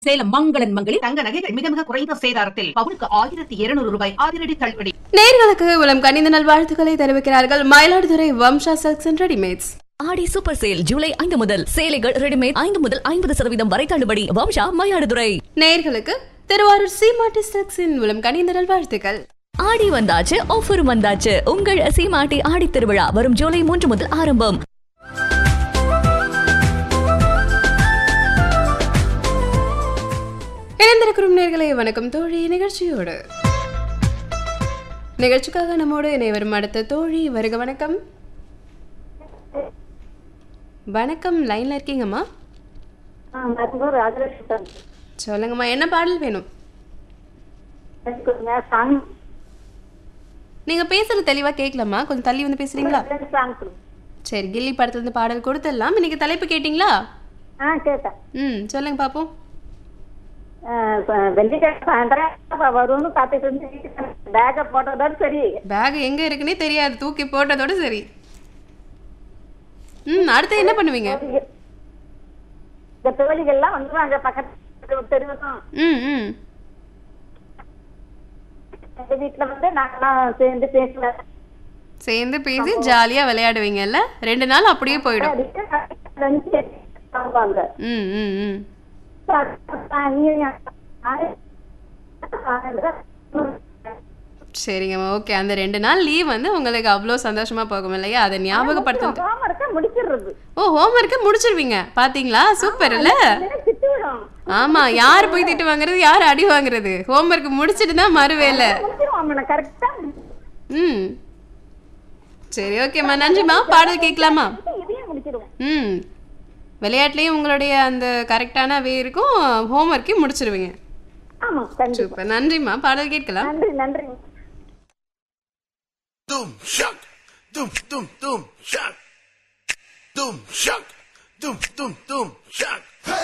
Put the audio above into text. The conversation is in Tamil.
சேலம் மங்களன் மங்களில் தங்க நகைகள் மிக மிக குறைந்த சேதாரத்தில் பவுனுக்கு ஆயிரத்தி இருநூறு ரூபாய் அதிரடி தள்ளுபடி நேர்களுக்கு உளம் கனிந்த நல்வாழ்த்துக்களை தெரிவிக்கிறார்கள் Mayiladuthurai Vamsa Silks and Readymades Aadi super sale July ஐந்து முதல் சேலைகள் ரெடிமேட் ஐந்து முதல் ஐம்பது சதவீதம் வரை தள்ளுபடி வம்சா மயிலாடுதுறை நேர்களுக்கு திருவாரூர் சீமாட்டி சில்க்ஸின் உளம் கனிந்த நல்வாழ்த்துக்கள் ஆடி வந்தாச்சு ஆஃபரும் வந்தாச்சு உங்கள் சீமாட்டி ஆடி திருவிழா வரும் ஜூலை மூன்று முதல் ஆரம்பம் இணைந்திருக்கும் நேர்களை வணக்கம் தோழி நிகழ்ச்சியோடு நிகழ்ச்சிக்காக நம்மோடு இணைவரும் அடுத்த தோழி வருக வணக்கம் வணக்கம் லைன்ல இருக்கீங்கம்மா ஆ மருந்தூர் ராஜலட்சுமி சொல்லுங்கம்மா என்ன பாடல் வேணும் கொடுங்க சாங் நீங்க பேசுறது தெளிவா கேட்கலம்மா கொஞ்சம் தள்ளி வந்து பேசுறீங்களா ரெண்டு சாங் கொடுங்க சரி கில்லி படத்துல இருந்து பாடல் கொடுத்துடலாம் இன்னைக்கு தலைப்பு கேட்டிங்களா ஆ கேட்டேன் ம் சொல்லுங்க பாப்போம் ஆ, ச- வெள்ளிக்கிழமை சாயந்தரம் அப்ப வரும்னு காத்துட்டு இருந்து பேக்கை போட்டதோட சரி பேக் எங்க இருக்குன்னே தெரியாது தூக்கி போட்டதோட சரி ம் அடுத்து என்ன பண்ணுவீங்க இந்த தோழிகள்லாம் வந்துருவாங்க பக்கத்து தெருவுக்கும் ம் ம் எங்க வீட்டுல வந்து நாங்களாம் சேர்ந்து பேசுவேன் சேர்ந்து பேசி ஜாலியா விளையாடுவீங்கல்ல ரெண்டு நாள் அப்படியே போயிடும் வாங்குவாங்க ம் ம் ம் சரிங்கம்மா ஓகே அந்த ரெண்டு நாள் லீவ் வந்து உங்களுக்கு அவ்வளோ சந்தோஷமா போகும் இல்லையா அதை ஞாபகப்படுத்த ஹோம்ஒர்க்கை முடிச்சிடுறது ஓ ஹோம்ஒர்க்கை முடிச்சிருவீங்க பாத்தீங்களா சூப்பர் இல்ல இல்லைன்னா திட்டு விடும் ஆமா யார் போய் திட்டு வாங்குறது யார் அடி வாங்குறது ஹோம்ஒர்க் முடிச்சிட்டு தான் மறுவேலை முடிச்சிருவோம் கரெக்டா ம் சரி ஓகேம்மா நன்றிம்மா பாடல் கேட்கலாமா இதையும் முடிச்சிருவோம் ம் விளையாட்டுலேயும் உங்களுடைய அந்த கரெக்டான வே இருக்கும் ஹோம்ஒர்க்கையும் முடிச்சிருவீங்க ஆமா கண்டிப்பா சூப்பர் நன்றிம்மா பாடல் கேட்கலாம் நன்றி நன்றி Doom shock, doom doom doom shock, doom shock, doom doom doom shock.